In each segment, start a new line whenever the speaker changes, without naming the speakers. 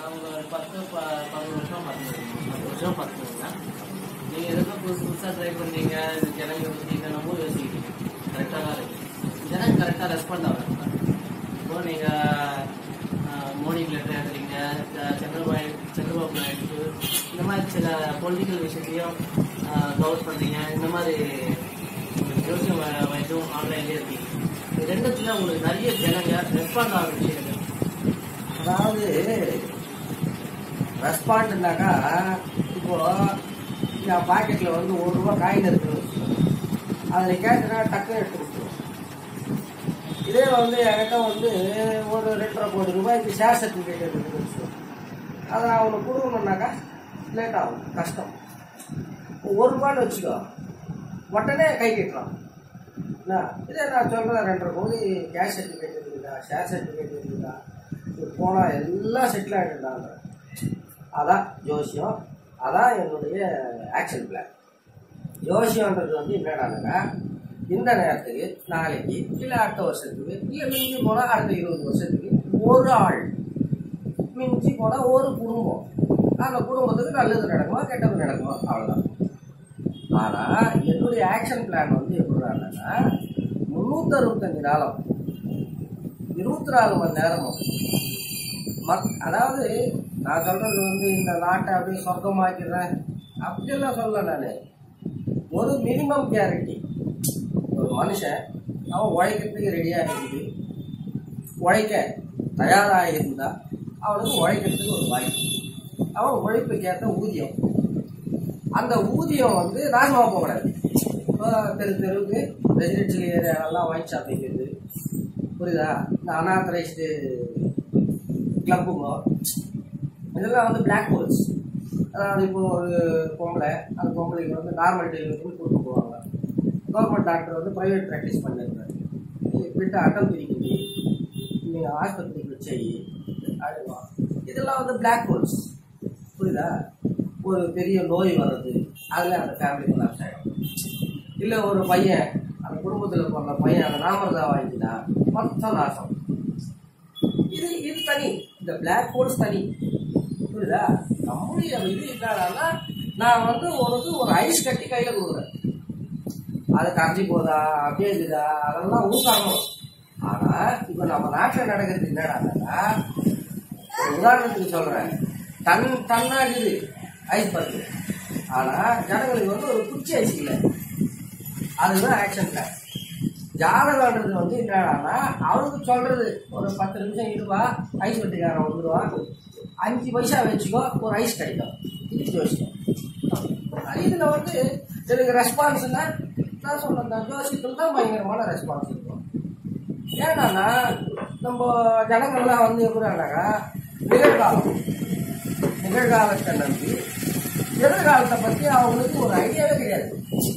அவங்க ஒரு பத்து ப- பதினஞ்சு வருஷம் பார்த்துருக்கீங்க பத்து வருஷம் பார்த்துருக்கீங்க நீங்கள் எதுக்கும் புதுசு புதுசாக ட்ரை பண்ணீங்க இது ஜனங்க யோசிக்கிறீங்க நம்ம யோசிக்கிறீங்க கரெக்டாக தான் இருக்கு ஜனங்க கரெக்டாக ரெஸ்பாண்ட் ஆகுறாங்க இப்போ நீங்கள் மோடிக்கு லெட்டர் எழுதுறீங்க அஹ் சந்திரபாபு சந்திரபாபு நாயுடு இந்த மாதிரி சில பொலிட்டிக்கல் விஷயத்தையும் கவர் பண்ணுறீங்க இந்த மாதிரி யோசியம் வயசும் ஆன்லைன்லேயே இருக்கீங்க இது ரெண்டுத்துல உங்களுக்கு நிறைய ஜனங்க ரெஸ்பாண்ட் ஆகிற விஷயங்கள்
அதாவது ரெஸ்பாண்ட்னாக்கா இப்போ என் பாக்கெட்ல வந்து ஒரு ரூபா காயின் இருக்குன்னு வச்சுக்கோ. அதில் கேட்டனா டக்குன்னு எடுத்து கொடுத்துருவோம் இதே வந்து என்கிட்ட வந்து ஒரு ரெண்டரை கோடி ரூபாய்க்கு ஷேர் சர்டிஃபிகேட் இருக்குன்னு வச்சுக்கோ. அதை அவனுக்கு கொடுக்கணுன்னாக்கா லேட் ஆகும் கஷ்டம் ஒரு ரூபான்னு வச்சுக்கோ உடனே கை கட்டுறான் என்ன இதே நான் சொல்கிறேன் ரெண்டரை கோடி கேஷ் சர்டிஃபிகேட் இருக்குதா ஷேர் சர்டிஃபிகேட் இருக்குதா இது போனால் எல்லாம் செட்டில் ஆகிட்டுருந்தாங்க அதான் ஜோசியம் அதான் என்னுடைய ஆக்ஷன் பிளான் ஜோசியன்றது வந்து என்னடானாக்கா இந்த நேரத்துக்கு நாளைக்கு இல்லை அடுத்த வருஷத்துக்கு இல்லை மிஞ்சி போனால் அடுத்த இருபது வருஷத்துக்கு ஒரு ஆள் மிஞ்சி போனால் ஒரு குடும்பம் அந்த குடும்பத்துக்கு நல்லது நடக்குமா கெட்டது நடக்குமா அவ்வளோதான் ஆனால் என்னுடைய ஆக்ஷன் பிளான் வந்து எப்படின்னா முந்நூற்றி அறுபத்தஞ்சு நாளும் இருபத்தி நாலு மணி நேரமும் மக் அதாவது நான் சொல்றது வந்து இந்த நாட்டை அப்படியே சொர்க்கமாக்கிறேன் அப்படியெல்லாம் சொல்ல நான் ஒரு மினிமம் கேரண்டி ஒரு மனுஷன் அவன் உழைக்கிறதுக்கு ரெடியாக இருக்குது உழைக்க தயாராக இருந்தா அவனுக்கு உழைக்கிறதுக்கு ஒரு வாய்ப்பு அவன் உழைப்புக்கேற்ற ஊதியம் அந்த ஊதியம் வந்து நாசமாக போகக்கூடாது இப்போ தெரு தெருவுக்கு ரெசிடென்ஷியல் ஏரியாவெல்லாம் ஒயின் ஷாப் வைக்கிறது புரியுதா இந்த அனாத்தரைஸ்டு கிளப்புங்க இதெல்லாம் வந்து பிளாக் ஹோல்ஸ் அதாவது இப்போ ஒரு பொம்பளை அந்த பொம்பளைக்கு வந்து நார்மல் டெலிவரின்னு கூட்டு போவாங்க கவர்மெண்ட் டாக்டர் வந்து ப்ரைவேட் ப்ராக்டிஸ் பண்ணிருக்காரு இப்படிட்டு அட்டம் பிரிக்குது நீங்கள் ஆஸ்பத்திரிக்கு செய் அப்படிமா இதெல்லாம் வந்து பிளாக் ஹோல்ஸ் புரியுதா ஒரு பெரிய நோய் வர்றது அதில் அந்த ஃபேமிலி கொலாப்ஸ் ஆகிடும் இல்லை ஒரு பையன் அந்த குடும்பத்தில் பிறந்த பையன் அந்த நாமரதா வாங்கினா மொத்தம் நாசம் இது இது தனி இந்த பிளாக் ஹோல்ஸ் தனி புரியுதா நம்முடைய இது என்னன்னா நான் வந்து உனக்கு ஒரு ஐஸ் கட்டி கையில் கொடுக்குறேன் அது கரைஞ்சி போதா அப்படியே இருக்குதா அதெல்லாம் ஊசாகணும் ஆனால் இப்போ நம்ம நாட்டில் நடக்கிறது என்னடான்னா ஒரு உதாரணத்துக்கு சொல்கிறேன் டன் டன்னா இருக்குது ஐஸ் பர்க்கு ஆனால் ஜனங்களுக்கு வந்து ஒரு குச்சி ஐஸ் இல்லை அதுதான் ஆக்ஷன் பிளான் ஜாதகன்றது வந்து என்னடான்னா அவனுக்கு சொல்றது ஒரு பத்து நிமிஷம் இருவா ஐஸ் வெட்டிக்காரன் வந்துடுவான் அஞ்சு பைசா வச்சுக்கோ ஒரு ஐஸ் கிடைக்கும் இது ஜோசியம் இதுல வந்து எனக்கு ரெஸ்பான்ஸ்னா நான் சொன்ன ஜோசியத்தில் தான் பயங்கரமான ரெஸ்பான்ஸ் இருக்கும் ஏன்னா நம்ம ஜனங்கள்லாம் வந்து எப்படின்னாக்கா நிகழ்காலம் நிகழ்காலத்தை நம்பி எதிர்காலத்தை பற்றி அவங்களுக்கு ஒரு ஐடியாவே கிடையாது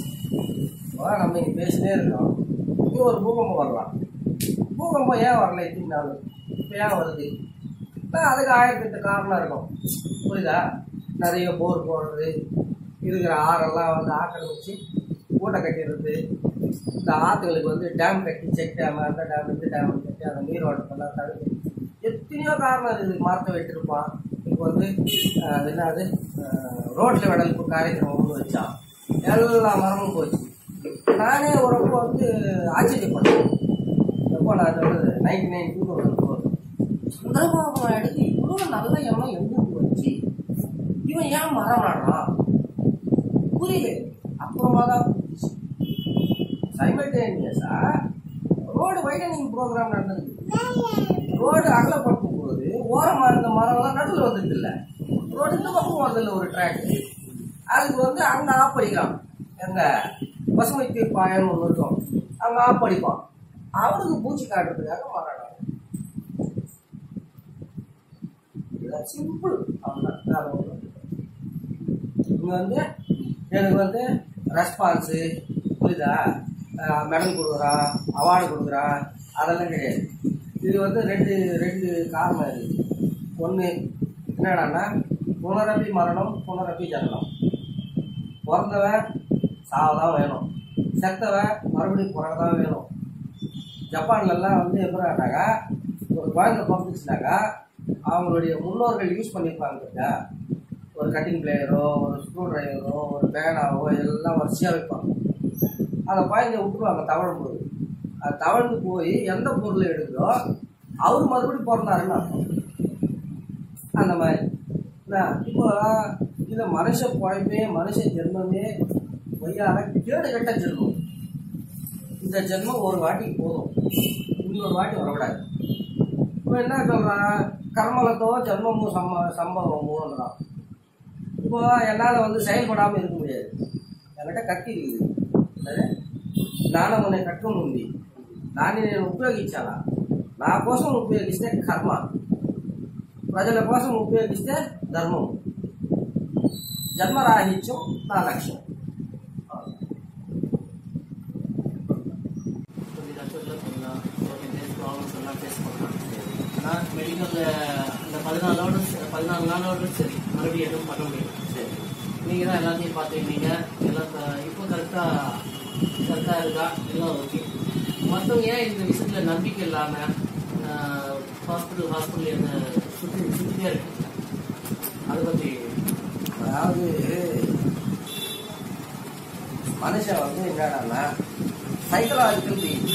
இப்போ நம்ம இங்கே பேசினே இருக்கோம் இங்கே ஒரு பூகம்பம் வரலாம் பூகம்பம் ஏன் வரல இத்தனை நாள் இப்போ ஏன் வருது நான் அதுக்கு ஆயிரத்தெட்டு காரணம் இருக்கும் புரியுதா நிறைய போர் போடுறது இருக்கிற ஆறெல்லாம் வந்து ஆக்கிரமிச்சு மூட்டை கட்டிடுறது இந்த ஆற்றுகளுக்கு வந்து டேம் கட்டி செக் டேம் அந்த டேம் இந்த டேம் கட்டி அந்த நீரோட்டத்தெல்லாம் தடுத்து எத்தனையோ காரணம் இருக்குது மரத்தை வெட்டிருப்பான் இப்போ வந்து அஹ், அது என்னது ரோட்டில் வெடலுக்கு காரியக்கிரமம் ஒன்று வச்சான் எல்லா மரமும் போச்சு நானே உறவு வந்து ஆச்சரியப்பட்டேன் எப்போ நான் சொல்றது ninety nine two thousand four Chandrababu நாயுடுக்கு இவ்வளோ நல்ல எண்ணம் எங்கிருந்து வந்துச்சு இவன் ஏன் மரம் நடுறான் புரியல அப்புறமா தான் புரிஞ்சுச்சு சைமல்டேனியஸா ரோடு வைடனிங் ப்ரோக்ராம் நடந்தது ரோடு அகலப்படுத்தும் போது ஓரமாக இருந்த மரம்லாம் நடுவில் வந்துட்டு இல்லை ரோடு இந்த பக்கம் வரதில்ல ஒரு ட்ராக் அதுக்கு வந்து அங்கே ஆப் அடிக்கிறான் எங்க பசுமை தீர்ப்பாயம்னு ஒன்று இருக்கும் அங்கே ஆப் அடிப்பான் அவனுக்கு பூச்சி காட்டுறதுக்காக மரம் நடுறான். இதுதான் சிம்பிள் அவ்வளோதான் வேற ஒண்ணும் இல்ல. இங்க வந்து எனக்கு வந்து ரெஸ்பான்ஸு புரியுதா மெடல் கொடுக்குறான் அவார்டு கொடுக்குறான் அதெல்லாம் கிடையாது இது வந்து ரெண்டு ரெண்டு காரணம் இருக்குது ஒன்று என்னடான்னா புனரப்பி மரணம் புனரப்பி ஜனனம் பிறந்தவன் சாவதான் வேணும் செத்தவன் மறுபடியும் பிறகு தான் வேணும் ஜப்பான்லலாம் வந்து எப்படின்னாக்கா ஒரு குழந்தை பிறந்துச்சுனாக்கா அவங்களுடைய முன்னோர்கள் யூஸ் பண்ணியிருப்பாங்க இல்லையா ஒரு கட்டிங் பிளேயரோ ஒரு ஸ்க்ரூ டிரைவரோ ஒரு பேனாவோ எல்லாம் வரிசையாக வைப்பாங்க அதை பாய்ஞ்ச விட்டுருவாங்க தவழும் போது அது தவழ்ந்து போய் எந்த பொருளை எடுக்குதோ அவர் மறுபடியும் பிறந்தாருன்னு அர்த்தம் அந்த மாதிரி என்ன, இப்போ இந்த மனுஷ பழப்பே மனுஷ ஜென்மமே பொய்யால கேடு கெட்ட ஜென்மம் இந்த ஜென்மம் ஒரு வாட்டி போதும் இன்னொரு வாட்டி வரக்கூடாது இப்போ என்ன சொல்றான் கர்மலத்தோ ஜென்மமும் சம்ம சம்பவமும்ன்றான் இப்போ என்னால் வந்து செயல்படாமல் இருக்க முடியாது என்கிட்ட கத்தி இருக்குது என்னது? நானும் உன்னை கற்கும் ఉంది దాన్ని నేను ఉపయోగించాలా నా కోసం ఉపయోగిస్తే కర్మ ప్రజల కోసం ఉపయోగిస్తే ధర్మం జన్మరాహిత్యం నా లక్ష్యం
கொஞ்சம் கஷ்டத்தில் சொல்லலாம் ஓகே டேஸ் ப்ராப்ளம்ஸ் எல்லாம் ஃபேஸ் பண்ணலாம் ஆனால் மெடிக்கல் அந்த பதினாலு நாளோட சரி- பதினாலு நாளோட சரி மறுபடியும் எதுவும் பண்ண முடியும்
சரி
நீங்கள் தான் எல்லாத்தையும் பார்த்துக்கிட்டீங்க எல்லாம் க- இப்போ கரெக்டாக கரெக்டாக இருக்கா எல்லாம் ஓகே மற்றவங்க ஏன் இந்த விஷயத்தில் நம்பிக்கை இல்லாமல் ஹாஸ்பிட்டல் ஹாஸ்பிட்டல் என்ன சுற்றி சுற்றியே இருக்கு அதை பற்றி
அதாவது மனுஷன் வந்து என்னடான்னா சைக்கலாஜிக்கல் பீயிங்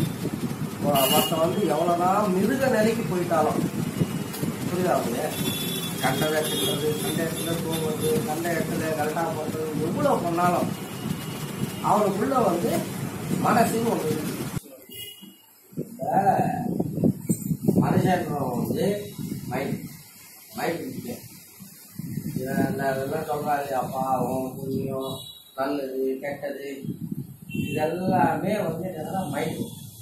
மொத்தம் வந்து எவ்வளோதான் மிருக நிலைக்கு போயிட்டாலும் புரியுதா அவங்களுக்கு கண்ட இடத்துல கண்ட இடத்துல தூங்குறது கண்ட இடத்துல கரெக்டாக பண்ணுறது எவ்வளோ பண்ணாலும் அவனுக்குள்ள வந்து மனசுன்னு ஒன்று இருக்கு இந்த மனுஷன் வந்து மைண்ட் மைண்ட் இருக்கு இவன் என்ன இதெல்லாம் சொல்றாரு அப்பா அவன் புண்ணியம் நல்லது கெட்டது இதெல்லாமே வந்து என்னன்னா மைண்ட்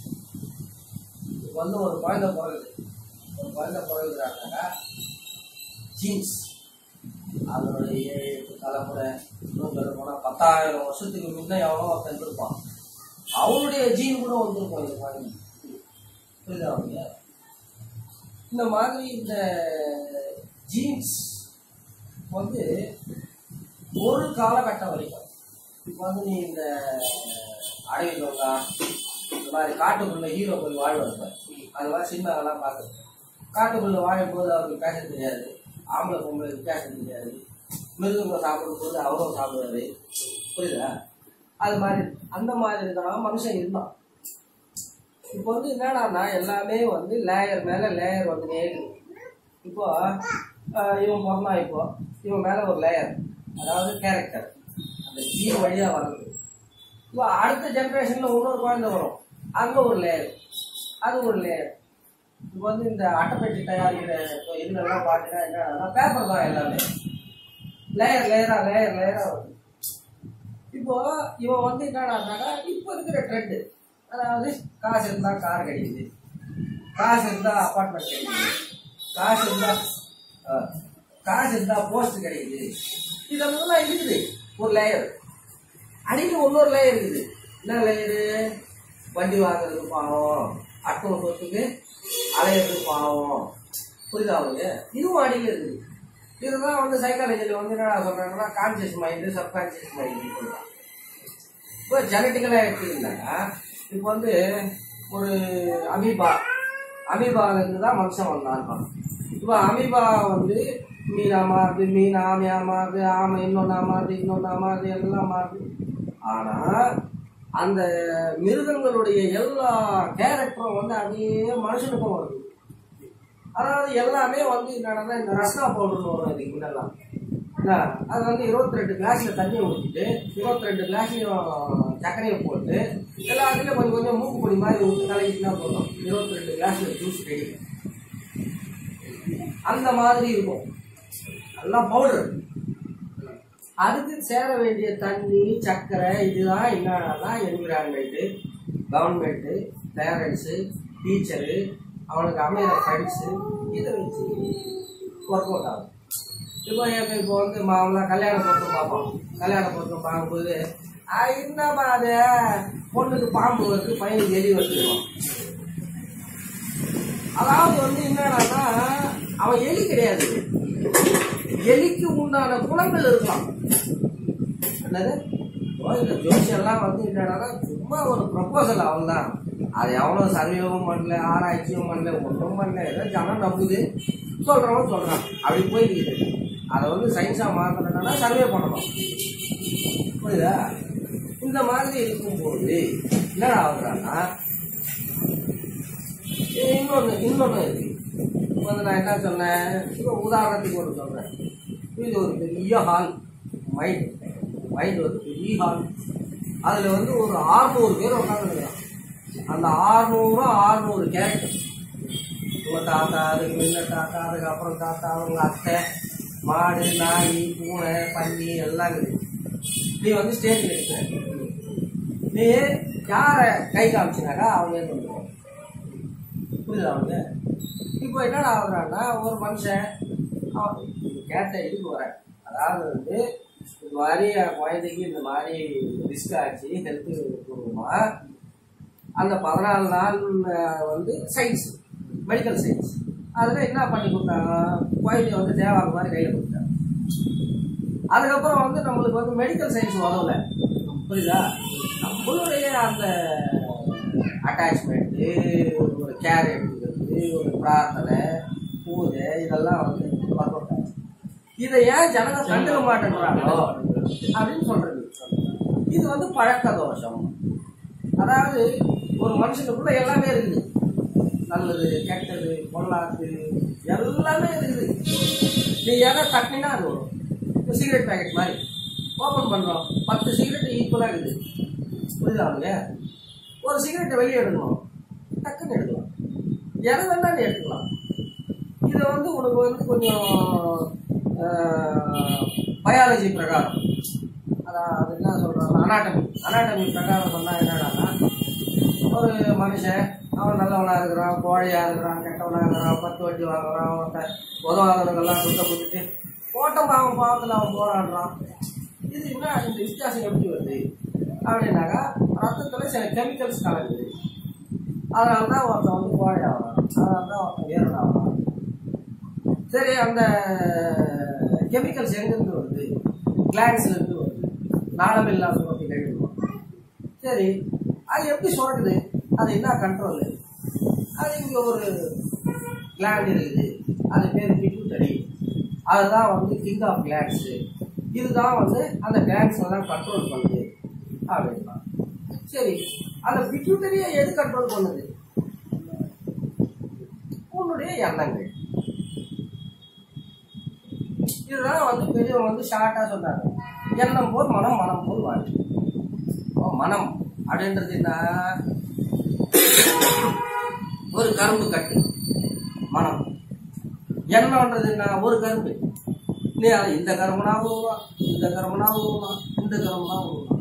இப்போ வந்து ஒரு குழந்தை பிறகுது ஒரு குழந்தை பிறகுறாங்கனாக்கா ஜீன்ஸ் அதனுடைய ஏழு எட்டு தலைமுறை இன்னும் சொல்ல போனால் பத்தாயிரம் வருஷத்துக்கு முன்னே எவனோ ஒருத்தன் இருப்பான் அவனுடைய ஜீன் கூட வந்திருக்கும் இந்த குழந்தை புரியுதா அவங்க இந்த மாதிரி இந்த ஜீன்ஸ் வந்து ஒரு காலகட்டம் வரைக்கும் இப்போ வந்து நீ இந்த அடவி தொங்கா இந்த மாதிரி காட்டுக்குள்ள ஹீரோ போய் வாழ்வாங்க அது மாதிரி சினிமாவெல்லாம் பார்க்குறது காட்டுக்குள்ள வாழும்போது அவருக்கு பேச தெரியாது ஆம்பளை பொம்பளைக்கு பேச தெரியாது மிருகங்க சாப்பிடும்போது அவரும் சாப்பிடுவாரு புரியுதா அது மாதிரி அந்த மாதிரி தான் மனுஷன் இருந்தான் இப்போ வந்து என்னடான்னா எல்லாமே வந்து லேயர் மேல லேயர் வந்து நேருது இப்போ ஆஹ், இவன் பிறந்தான் இப்போ இவன் மேல ஒரு லேயர் அதாவது கேரக்டர் அந்த ஜீவ வழியா வர்றது இப்போ அடுத்த ஜெனரேஷன்ல இன்னொரு குழந்தை வரும் அங்க ஒரு லேயர் அது ஒரு லேயர் இப்போ வந்து இந்த அட்டைப்பெட்டி தயாரிக்கிற இப்போ இதுலலாம் பார்த்தீங்கன்னா என்னன்னா பேப்பர் தான் எல்லாமே லேயர் லேயரா லேயர் லேயரா வருது இப்போ இவன் வந்து என்னடானாக்கா இப்போ இருக்கிற ட்ரெண்ட் அதாவது காசு இருந்தா கார் கிடைக்குது காசு இருந்தா அப்பார்ட்மெண்ட் கிடைக்குது காசு இருந்தா அஹ், காசு இருந்தா போஸ்ட் கிடைக்குது இதெல்லாம் இருக்குது ஒரு லேயர் அடியில் இன்னொரு லேயர் இருக்குது என்ன லேயரு வண்டி வாங்குறது பாவம் அடுத்தவங்க சொத்துக்கு அலையிறது பாவம் புரியுதா அவங்க இதுவும் அடியில் இருக்குது இதுதான் வந்து சைக்காலஜியில் வந்து என்ன சொல்றாங்கன்னா கான்சியஸ் மைண்டு சப்கான்சியஸ் மைண்டு சொல்றாங்க இப்போ ஜெனட்டிக்கலாக எடுத்தீங்கன்னா இப்போ வந்து ஒரு அமீபா அமீபாவிலேருந்து தான் மனுஷன் வந்தான் இப்போ அமீபா வந்து மீனா மாறுது மீன் ஆமையா மாறுது ஆமை இன்னொன்னா மாறுது இன்னொன்னா மாறுது எல்லாம் மாறுது ஆனால் அந்த மிருகங்களுடைய எல்லா கேரக்டரும் வந்து அப்படியே மனுஷனுக்கும் வருது அதாவது எல்லாமே வந்து என்னன்னா இந்த ரஸ்னா பவுடர்னு வரும் இதுக்கு முன்னெல்லாம் என்ன, அது வந்து இருபத்தி ரெண்டு கிளாஸ்ல தண்ணியை ஊற்றிட்டு இருபத்தி ரெண்டு கிளாஸ்லையும் சர்க்கரையை போட்டு எல்லாத்துலேயும் கொஞ்சம் கொஞ்சம் மூக்கு பொடி மாதிரி ஊற்றி கலக்கிட்டுனா போதும் இருபத்தி ரெண்டு கிளாஸ்ல ஜூஸ் ரெடி அந்த மாதிரி இருக்கும் எல்லாம் பவுடர் அதுக்கு சேர வேண்டிய தண்ணி சர்க்கரை இதுதான் என்னன்னா என்விரான்மெண்ட்டு கவர்மெண்ட்டு பேரண்ட்ஸு டீச்சரு அவனுக்கு அமையிற ஃப்ரெண்ட்ஸு இதை வச்சு ஒர்க் அவுட் ஆகும் இப்போ எனக்கு இப்போ வந்து மாமலாம் கல்யாண பொருத்தம் பார்ப்போம் கல்யாண பொருத்தம் பார்க்கும்போது "ஆ, என்னம்மா அது பொண்ணுக்கு பாம்பு வருது பையனுக்கு எலி வந்துடும் அதாவது வந்து என்னடான்னா அவன் எலி கிடையாது எலிக்கு உண்டான குணங்கள் இருக்கலாம் என்னது ஓ, இந்த ஜோசியெல்லாம் வந்து என்னடான்னா சும்மா ஒரு ப்ரப்போசல் அவ்வளோதான் அது எவ்வளோ சர்வேவும் பண்ணல ஆராய்ச்சியும் பண்ணல ஒன்றும் பண்ணல ஏதோ ஜனம் நம்புது சொல்றவன் சொல்றான் அப்படி போயிருக்கு அதை வந்து சயின்ஸா மாத்தணும்னா சர்வே பண்ணணும் புரியுதா இந்த மாதிரி இருக்கும்போது என்னடா ஆகுறான்னா இன்னொன்று இன்னொன்று இருக்கு இப்போ வந்து நான் என்ன சொன்னேன் இப்போ உதாரணத்துக்கு ஒன்று சொல்கிறேன் இது ஒரு பெரிய ஹால் மைண்ட் மைண்ட் வந்து பெரிய ஹால் அதில் வந்து ஒரு ஆறுநூறு பேர் உட்காந்துருக்கான் அந்த ஆறுநூறு ஆறுநூறு கேரக்டர் உங்க தாத்தா அதுக்கு முன்ன தாத்தா அதுக்கப்புறம் தாத்தா அவங்க அத்தை மாடு நாய் பூனை பன்னி எல்லாம் இருக்குது நீ வந்து ஸ்டேஜில் இருக்க நீ யாரை கை காமிச்சினாக்கா அவங்க ஏன் வந்துடுவாங்க புரியுதா அவங்க இப்போ என்னடா ஆகுறான்னா ஒரு மனுஷன் அவன் கேட்ட இதுக்கு வரேன் அதாவது வந்து இந்த மாதிரி என் குழந்தைக்கு இந்த மாதிரி ரிஸ்க் ஆச்சு ஹெல்த் பூர்வமா அந்த பதினாலு நாள் அஹ், வந்து சயின்ஸ் மெடிக்கல் சயின்ஸ் அதில் என்ன பண்ணி கொடுத்தாங்க குழந்தைய வந்து தேவாங்க மாதிரி கையில் கொடுத்தாங்க அதுக்கப்புறம் வந்து நம்மளுக்கு வந்து மெடிக்கல் சயின்ஸ் உதவல புரியுதா நம்மளுடைய அந்த அட்டாச்மெண்ட்டு ஒரு கேர் எடுத்துக்கிறது ஒரு பிரார்த்தனை பூஜை இதெல்லாம் வந்து ஒர்க் அவுட் ஆச்சு இதை ஏன் ஜனங்க கண்டுக்க மாட்டேங்கிறாங்களோ அப்படின்னு சொல்றது இது வந்து பழக்க தோஷம் அதாவது ஒரு மனுஷனுக்குள்ள எல்லாமே இருக்குது நல்லது கெட்டது பொல்லாது எல்லாமே இருக்குது நீ எதை தட்டினா அது வரும் இப்போ சிகரெட் பேக்கெட் மாதிரி ஓப்பன் பண்ணுறோம் பத்து சிகரெட் ஈக்குவலாக இருக்குது புரியுதா அவங்க ஒரு சிகரெட்டை வெளியே எடுக்கணும் டக்குன்னு எடுக்கலாம் எதை வேணா நீ எடுத்துக்கலாம் இதை வந்து உனக்கு வந்து கொஞ்சம் பயாலஜி பிரகாரம் அதான் அது என்ன சொல்கிறாங்க அனாட்டமி அனாட்டமி பிரகாரம் சொன்னால் என்னடான்னா ஒரு மனுஷன் அவன் நல்லவனா இருக்கிறான் கோழையா இருக்கிறான் கெட்டவனா இருக்கிறான் பத்து வட்டி வாங்குறான் ஒருத்தன் உதவாதவங்கெல்லாம் சுத்த கொடுத்துட்டு ஓட்டம் அவன் பாவத்தில் அவன் போராடுறான் இது என்ன இந்த வித்தியாசம் எப்படி வருது அப்படின்னாக்கா ரத்தத்தில் சில கெமிக்கல்ஸ் கலக்குது அதனால தான் ஒருத்தன் வந்து கோழை ஆகிறான் அதனால தான் ஒருத்தன் வீரன் ஆகிறான் சரி அந்த கெமிக்கல்ஸ் எங்கேருந்து வருது கிளான்ஸ்ல இருந்து வருது நாளம் இல்லாத சுரப்பி கழிவு சரி அது எப்படி சுரக்குது அது என்ன கண்ட்ரோல் அது இங்கே ஒரு கிளாண்ட் இருக்குது அது பேர் பிட்யூட்டரி அதுதான் வந்து கிங் ஆஃப் கிளான்ஸு இதுதான் வந்து அந்த கிளான்ஸ் எல்லாம் கண்ட்ரோல் பண்ணுது அப்படின்னா சரி அந்த பிட்யூட்டரியை எது கண்ட்ரோல் பண்ணுது உன்னுடைய எண்ணங்கள் இதுதான் வந்து பெரியவங்க வந்து ஷார்ட்டா சொல்றாங்க எண்ணம் போல் மனம் மனம் போல் வாழ்க்கை அப்போ மனம் அப்படின்றது என்ன ஒரு கரும்பு கட்டு மனம் எண்ணம்ன்றது என்ன ஒரு கரும்பு நீ அது இந்த கரும்புனா உருவலாம் இந்த கரும்புனா உருவலாம் இந்த கரும்புனா உருவலாம்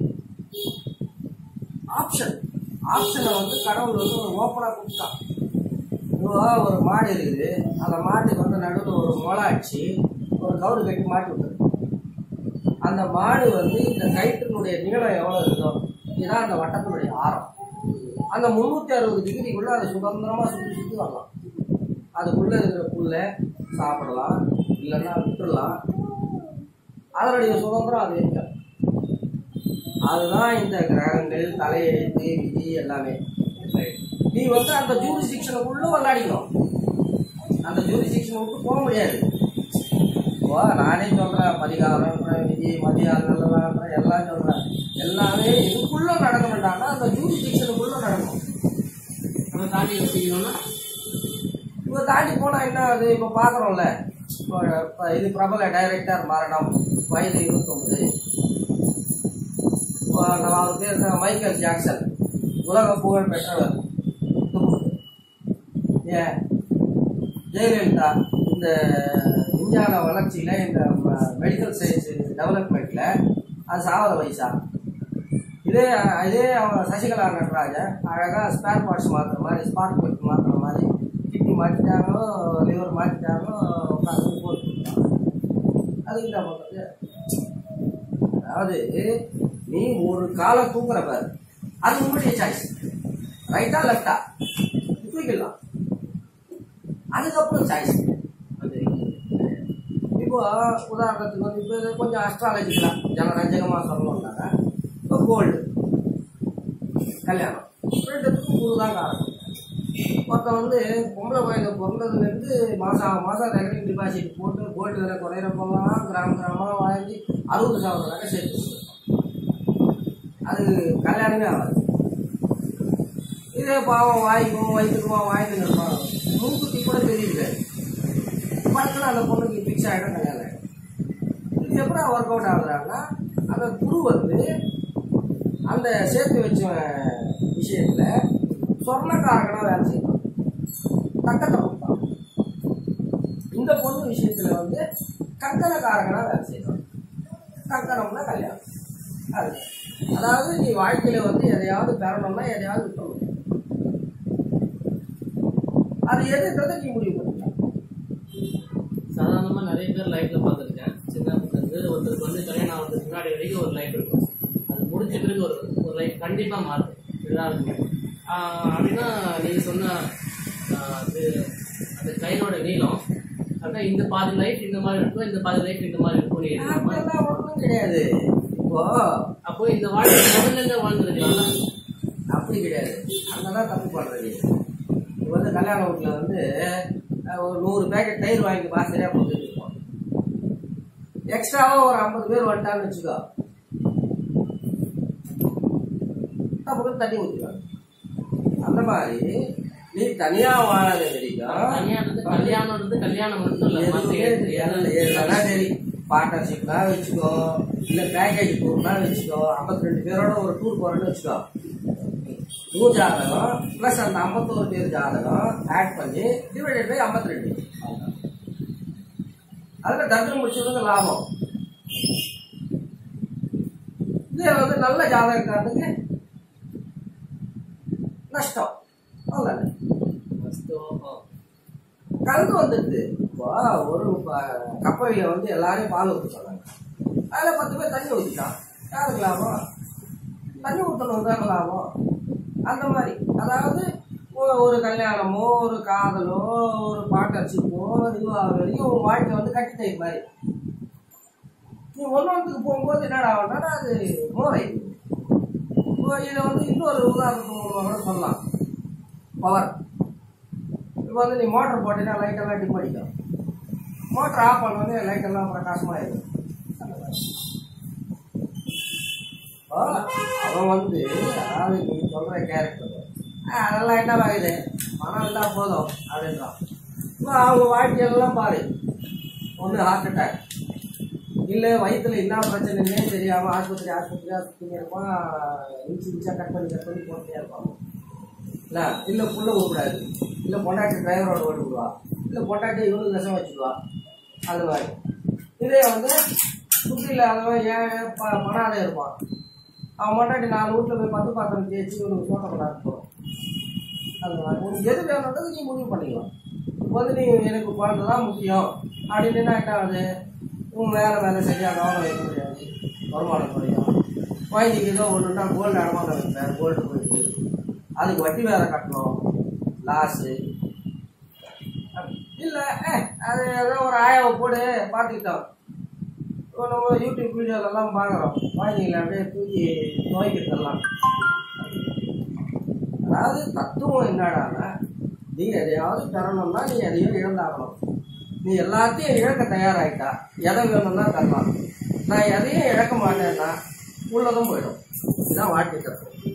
ஆப்ஷன் ஆப்ஷனை வந்து கடவுள் வந்து ஒரு ஓப்பனா கொடுத்தான் இப்போ ஒரு மாடு இருக்குது அந்த மாட்டுக்கு வந்து நடுவில் ஒரு முளை அடிச்சு ஒரு கவுரு கட்டி மாட்டி விட்டுரு அந்த மாடு வந்து இந்த கயிற்றினுடைய நீளம் எவ்வளோ இருக்கோ இதுதான் அந்த வட்டத்தினுடைய ஆரம் அந்த முந்நூற்றி அறுபது டிகிரிக்குள்ளே அதை சுதந்திரமாக சுற்றி சுற்றி வரலாம் அதுக்குள்ளே இருக்கிற புல்லை சாப்பிடலாம் இல்லைன்னா விட்டுடலாம் அதனுடைய சுதந்திரம் அது இருக்க அதுதான் இந்த கிரகங்கள் தலையெழுத்து விதி எல்லாமே நீ வந்து அந்த ஜூரிஸ்டிக்ஷனுக்குள்ள விளையாடிக்கணும் அந்த ஜூரிஸ்டிக்ஷனை விட்டு போக முடியாது இப்போ நானே சொல்றேன் பரிகாரம் விதி மதியானம் நல்லதான் எல்லாம் சொல்றேன் எல்லாமே இதுக்குள்ள நடக்கணும்டானா அந்த ஜூரிஸ்டிக்ஷனுக்குள்ள நடக்கணும்
நம்ம தாண்டி வச்சுக்கணும்னா
இப்போ தாண்டி போனா என்ன அது இப்போ பார்க்குறோம்ல இப்போ இப்போ இது பிரபல டைரக்டர் மரணம் வயது இருபத்தொம்பது இப்போ நம்ம அவர் பேர் என்ன? மைக்கேல் ஜாக்சன் உலக புகழ் பெற்றவர் ஏன் ஜெயலலிதா இந்த விஞ்ஞான வளர்ச்சியில இந்த மெடிக்கல் சயின்ஸ் டெவலப்மெண்ட்ல அது சாவர வயசா இதே இதே அவங்க சசிகலா நடராஜன் அழகா ஸ்பேர் பார்ட்ஸ் மாத்துற மாதிரி ஸ்பாட் பிளக் மாத்துற மாதிரி கிட்னி மாத்திட்டாங்களோ லிவர் மாத்திட்டாங்களோ உட்காந்து போட்டு கொடுத்தாங்க. அது இல்லை பண்றது அதாவது நீ ஒரு காலம் தூங்குற பாரு அது உங்களுடைய சாய்ஸ் ரைட்டா லெஃப்டா தூக்கிடலாம் அதுக்கப்புறம் சாய்ஸ் இப்போ உதாரணத்துக்கு வந்து இப்போ இது கொஞ்சம் அஸ்ட்ராலஜிக்கலாம் ஜனரஞ்சகமாக சொல்லணும்னாங்க இப்போ கோல்டு கல்யாணம் ரெண்டுத்துக்கும் குரு தான் காரணம் ஒருத்தன் வந்து பொம்பளை குழந்தை பிறந்ததுலேருந்து மாதம் மாதம் ரெக்கரிங் டிபாசிட் போட்டு கோல்டு விலை குறையிறப்பெல்லாம் கிராம கிராமமாக வாங்கி அறுபது சவரம் நகை சேர்த்து வச்சிருப்பான். அது கல்யாணமே ஆகாது இதே பாவம் வாங்கிக்குவோம் வயிற்றுக்குமா வாங்கிட்டு இருப்பான் மூக்குத்தி கூட தெரியிருக்காது படத்தில் அந்த பொண்ணுக்கு பிக்ஸ் ஆகிடும் கல்யாணம் ஆகிடும் இது எப்படி ஒர்க் அவுட் ஆகுறாங்கன்னா அந்த குரு வந்து அந்த சேர்த்து வச்ச விஷயத்துல சொர்ணக்காரகனா வேலை செய்யலாம் தக்கத்தை கொடுப்பான் இந்த பொண்ணு விஷயத்துல வந்து கங்கணக்காரகனா வேலை செய்யலாம் கங்கணம்னா கல்யாணம் அது அதாவது நீ வாழ்க்கையில வந்து எதையாவது பெறணும்னா எதையாவது விட்டணும் அது எதுன்றதை நீ முடிவு பண்ணிக்கலாம்
சாதாரணமா நிறைய பேர் லைஃப்ல பார்த்துருக்கேன் சின்ன இருந்து ஒருத்தருக்கு வந்து கல்யாணம் ஆகிறதுக்கு முன்னாடி வரைக்கும் ஒரு லைஃப் இருக்கும் அது முடிஞ்ச பிறகு ஒரு ஒரு லைஃப் கண்டிப்பா மாறும் எல்லாருக்குமே ஆஹ் அப்படின்னா நீங்க சொன்ன ஆஹ் அது அந்த கைனோட நீளம் அதான் இந்த பாதி லைஃப் இந்த மாதிரி இருக்கும் இந்த பாதி லைஃப் இந்த மாதிரி இருக்கும் நீங்க இருக்கிற மாதிரி.
அதெல்லாம் ஒன்றும் கிடையாது இப்போ
அப்போ இந்த வாழ்க்கை முதல்ல இருந்தே வாழ்ந்துருக்கலாம்ல
அப்படி கிடையாது அங்கதான் தப்பு பண்றது இப்போ வந்து கல்யாண வீட்டில் வந்து அஹ், ஒரு நூறு பேக்கெட் தயிர் வாங்கி பாசரியா கொடுத்துட்டு இருப்போம் எக்ஸ்ட்ராவா ஒரு ஐம்பது பேர் வந்துட்டான்னு வச்சுக்கோ அப்போ தண்ணி ஊற்றிடுவாங்க அந்த மாதிரி நீ தனியா வாழாத வரைக்கும்
கல்யாணம் கல்யாணம்ன்றது கல்யாணம் மட்டும் இல்ல மத்த
எதுவுமே
எது-
எதுனா சரி பார்ட்னர்ஷிப்னா வச்சுக்கோ இல்ல பேக்கேஜ் டூர்னா வச்சுக்கோ ஐம்பத்தி ரெண்டு பேரோட ஒரு டூர் போறேன்னு வச்சுக்கோ நூறு ஜாதகம் பிளஸ் அந்த ஐம்பத்தோரு பேர் ஜாதகம் ஆட் பண்ணி டிவைடட் பை ஐம்பத்தி ரெண்டு அதுல தர்க்கம் முடிச்சதுக்கு லாபம் இதே வந்து நல்ல ஜாதகக்காரனுக்கு நஷ்டம் அவ்வளவு
வஸ்து- ஆ.
கலந்து வந்துடுது இப்போ ஒரு ப- கப்பலில் வந்து எல்லாரையும் பால் ஊற்ற சொன்னாங்க அதில் பத்து பேர் தண்ணி ஊற்றிட்டான் யாருக்கு லாபம் தண்ணி ஊற்றணும் தான் லாபம் அந்த மாதிரி அதாவது ஒ- ஒரு கல்யாணமோ ஒரு காதலோ ஒரு பார்ட்னர்ஷிப்போ இதுவாக வரைக்கும் உன் வாழ்க்கை வந்து கட்டி தயிர் மாதிரி நீ ஒன்னொன்றுக்கு போகும்போது என்னடா ஆகும்னா அது மோரை இப்போ இதை வந்து இன்னொரு உதாரணத்துக்கு மூலமாக கூட சொல்லலாம் பவர் இப்போ வந்து நீ மோட்டர் போட்டீங்கன்னா லைட் எல்லாம் டிப் அடிக்கும் மோட்டர் ஆஃப் பண்ணோடனே லைட் எல்லாம் பிரகாசமாயிடும் அந்த மாதிரி. இப்போ அவன் வந்து அதாவது நீ சொல்ற கேரக்டர் அதெல்லாம் என்ன ஆகுது பணம் இருந்தா போதும் அப்படின்றான் இப்போ அவங்க வாழ்க்கையெல்லாம் பாரு ஒன்று ஹார்ட் அட்டாக் இல்லை வயிற்றுல என்ன பிரச்சனைன்னே தெரியாமல் ஆஸ்பத்திரி ஆஸ்பத்திரி ஆஸ்பத்திரி இருப்பான் இன்ச்சு இன்ச்சா கட் பண்ணி கட் பண்ணி போட்டே இருப்பான் இல்லை இல்லை புள்ள விடக்கூடாது இல்லை பொண்டாட்டி டிரைவரோட ஓடி விடுவா இல்லை பொண்டாட்டி இவனுக்கு விஷம் வச்சுடுவா அது மாதிரி இதே வந்து புத்தி இல்லாதவன் ஏன் ப பணாதே இருப்பான் அவன் பொண்டாட்டி நாலு வீட்டில் போய் பத்து பாத்திரம் தேய்ச்சி இவனுக்கு போட்ட கொண்டாந்து போகிறோம் அது மாதிரி உனக்கு எது வேணுன்றது நீ முடிவு பண்ணிக்கலாம் இப்போ வந்து நீ எனக்கு குழந்தை தான் முக்கியம் அப்படின்னு என்ன ஆகுது உன் வேலை வேலை சரியாக கவனம் வைக்க முடியாது வருமானம் குறையும் குழந்தைக்கு ஏதோ ஒன்றுனா கோல்டு அடமானம் வைப்பேன் கோல்டு போயிட்டு அதுக்கு வட்டி வேற கட்டணும் லாஸு இல்லை அது ஏதோ ஒரு ஆயாவை போடு பார்த்துக்கிட்டோம் இப்போ நம்ம யூடியூப் வீடியோலெல்லாம் பார்க்குறோம் குழந்தைங்கள அப்படியே தூக்கி துவைக்கிறதெல்லாம் அதாவது தத்துவம் என்னடான்னா நீ எதையாவது பெறணும்னா நீ எதையும் இழந்தாகணும் நீ எல்லாத்தையும் இழக்க தயாராயிட்டா எதை வேணும்னா தரலாம் நான் எதையும் இழக்க மாட்டேன்னா உள்ளதும் போயிடும் இதுதான் வாழ்க்கை தத்துவம்